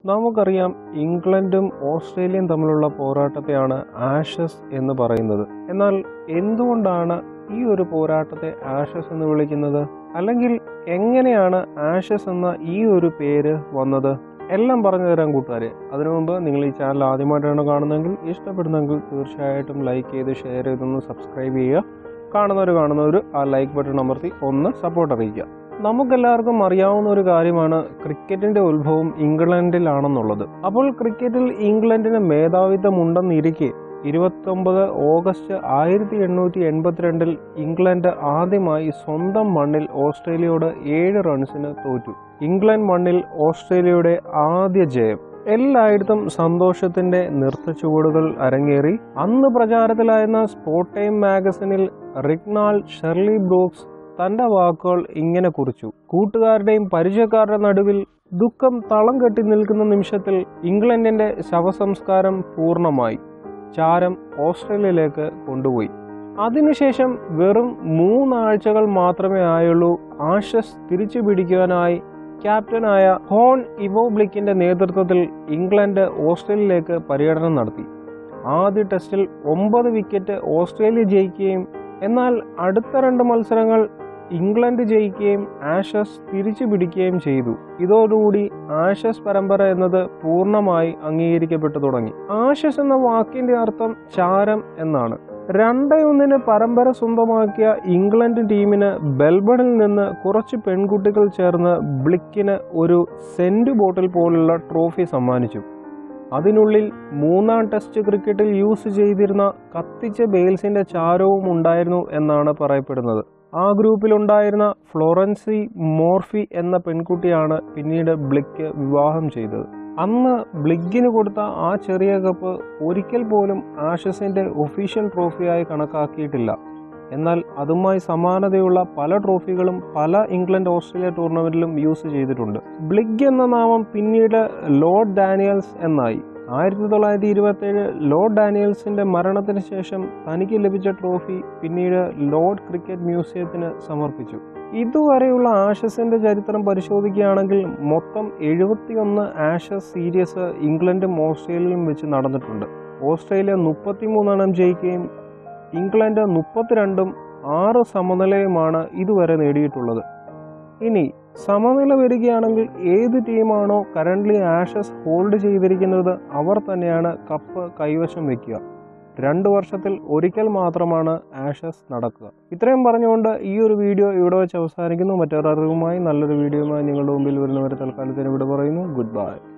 നമുക്കറിയാം ഇംഗ്ലണ്ടും ഓസ്ട്രേലിയയും തമ്മിലുള്ള പോരാട്ടത്തെയാണ് ആഷസ് എന്ന് പറയുന്നത് എന്നാൽ എന്തുകൊണ്ടാണ് ഈ ഒരു പോരാട്ടത്തെ ആഷസ് എന്ന് വിളിക്കുന്നത് അല്ലെങ്കിൽ എങ്ങനെയാണ് ആഷസ് എന്ന ഈ ഒരു പേര് വന്നത് എല്ലാം പറഞ്ഞു തരാൻ കൂട്ടുകാരെ അതിനു മുമ്പ് നിങ്ങൾ ഈ ചാനൽ ആദ്യമായിട്ടാണ് കാണുന്നതെങ്കിൽ ഇഷ്ടപ്പെടുന്നെങ്കിൽ തീർച്ചയായിട്ടും ലൈക്ക് ചെയ്ത് ഷെയർ ചെയ്തൊന്ന് സബ്സ്ക്രൈബ് ചെയ്യുക കാണുന്നവർ കാണുന്നവർ ആ ലൈക്ക് ബട്ടൺ അമർത്തി ഒന്ന് സപ്പോർട്ട് അറിയിക്കുക നമുക്കെല്ലാവർക്കും അറിയാവുന്ന ഒരു കാര്യമാണ് ക്രിക്കറ്റിന്റെ ഉത്ഭവം ഇംഗ്ലണ്ടിലാണെന്നുള്ളത് അപ്പോൾ ക്രിക്കറ്റിൽ ഇംഗ്ലണ്ടിന് മേധാവിത്വം ഉണ്ടെന്നിരിക്കെ ഇരുപത്തൊമ്പത് ഓഗസ്റ്റ് ആയിരത്തി എണ്ണൂറ്റി എൺപത്തിരണ്ടിൽ ഇംഗ്ലണ്ട് ആദ്യമായി സ്വന്തം മണ്ണിൽ ഓസ്ട്രേലിയയോട് ഏഴ് റൺസിന് തോറ്റു ഇംഗ്ലണ്ട് മണ്ണിൽ ഓസ്ട്രേലിയയുടെ ആദ്യ ജയം എല്ലായിടത്തും സന്തോഷത്തിന്റെ നൃത്തച്ചുവടുകൾ അരങ്ങേറി അന്ന് പ്രചാരത്തിലായിരുന്ന സ്പോർട്ട് ടൈം മാഗസിനിൽ റിഗ്നാൽ ഷെർലി ബ്രൂക്സ് തന്റെ വാക്കുകൾ ഇങ്ങനെ കുറിച്ചു കൂട്ടുകാരുടെയും പരിചയക്കാരുടെ നടുവിൽ ദുഃഖം തളം കെട്ടി നിൽക്കുന്ന നിമിഷത്തിൽ ഇംഗ്ലണ്ടിന്റെ ശവസംസ്കാരം പൂർണ്ണമായി ചാരം ഓസ്ട്രേലിയയിലേക്ക് കൊണ്ടുപോയി അതിനുശേഷം വെറും മൂന്നാഴ്ചകൾ മാത്രമേ ആയുള്ളൂ ആഷസ് തിരിച്ചു പിടിക്കുവാനായി ക്യാപ്റ്റനായ ഹോൺ ഇവോബ്ലിക്കിന്റെ നേതൃത്വത്തിൽ ഇംഗ്ലണ്ട് ഓസ്ട്രേലിയയിലേക്ക് പര്യടനം നടത്തി ആദ്യ ടെസ്റ്റിൽ ഒമ്പത് വിക്കറ്റ് ഓസ്ട്രേലിയ ജയിക്കുകയും എന്നാൽ അടുത്ത രണ്ട് മത്സരങ്ങൾ ഇംഗ്ലണ്ട് ജയിക്കുകയും ആഷസ് തിരിച്ചു പിടിക്കുകയും ചെയ്തു ഇതോടുകൂടി ആഷസ് പരമ്പര എന്നത് പൂർണ്ണമായി അംഗീകരിക്കപ്പെട്ടു തുടങ്ങി ആഷസ് എന്ന വാക്കിന്റെ അർത്ഥം ചാരം എന്നാണ് രണ്ടേ ഒന്നിന് പരമ്പര സ്വന്തമാക്കിയ ഇംഗ്ലണ്ട് ടീമിന് ബെൽബണിൽ നിന്ന് കുറച്ച് പെൺകുട്ടികൾ ചേർന്ന് ബ്ലിക്കിന് ഒരു സെന്റ് ബോട്ടിൽ പോലുള്ള ട്രോഫി സമ്മാനിച്ചു അതിനുള്ളിൽ മൂന്നാം ടെസ്റ്റ് ക്രിക്കറ്റിൽ യൂസ് ചെയ്തിരുന്ന കത്തിച്ച ബെയിൽസിന്റെ ചാരവും ഉണ്ടായിരുന്നു എന്നാണ് പറയപ്പെടുന്നത് ആ ഗ്രൂപ്പിലുണ്ടായിരുന്ന ഫ്ലോറൻസി മോർഫി എന്ന പെൺകുട്ടിയാണ് പിന്നീട് ബ്ലിക്ക് വിവാഹം ചെയ്തത് അന്ന് ബ്ലിഗിന് കൊടുത്ത ആ ചെറിയ കപ്പ് ഒരിക്കൽ പോലും ആഷസിന്റെ ഒഫീഷ്യൽ ട്രോഫിയായി കണക്കാക്കിയിട്ടില്ല എന്നാൽ അതുമായി സമാനതയുള്ള പല ട്രോഫികളും പല ഇംഗ്ലണ്ട് ഓസ്ട്രേലിയ ടൂർണമെന്റിലും യൂസ് ചെയ്തിട്ടുണ്ട് ബ്ലിഗ് എന്ന നാമം പിന്നീട് ലോർഡ് ഡാനിയൽസ് എന്നായി ആയിരത്തി തൊള്ളായിരത്തി ഇരുപത്തേഴ് ലോർഡ് ഡാനിയൽസിന്റെ മരണത്തിന് ശേഷം തനിക്ക് ലഭിച്ച ട്രോഫി പിന്നീട് ലോർഡ് ക്രിക്കറ്റ് മ്യൂസിയത്തിന് സമർപ്പിച്ചു ഇതുവരെയുള്ള ആഷസിന്റെ ചരിത്രം പരിശോധിക്കുകയാണെങ്കിൽ മൊത്തം എഴുപത്തിയൊന്ന് ആഷസ് സീരീസ് ഇംഗ്ലണ്ടും ഓസ്ട്രേലിയയും വെച്ച് നടന്നിട്ടുണ്ട് ഓസ്ട്രേലിയ മുപ്പത്തിമൂന്നെണ്ണം ജയിക്കുകയും ഇംഗ്ലണ്ട് മുപ്പത്തിരണ്ടും ആറ് സമനിലയുമാണ് ഇതുവരെ നേടിയിട്ടുള്ളത് ഇനി സമനില വരികയാണെങ്കിൽ ഏത് ടീമാണോ കറൻ്റ്ലി ആഷസ് ഹോൾഡ് ചെയ്തിരിക്കുന്നത് അവർ തന്നെയാണ് കപ്പ് കൈവശം വയ്ക്കുക രണ്ട് വർഷത്തിൽ ഒരിക്കൽ മാത്രമാണ് ആഷസ് നടക്കുക ഇത്രയും പറഞ്ഞുകൊണ്ട് ഈ ഒരു വീഡിയോ ഇവിടെ വെച്ച് അവസാനിക്കുന്നു മറ്റൊരറിവുമായി നല്ലൊരു വീഡിയോയുമായി നിങ്ങളുടെ മുമ്പിൽ വരുന്നവരെ തൽക്കാലത്തിന് ഇവിടെ പറയുന്നു ഗുഡ് ബൈ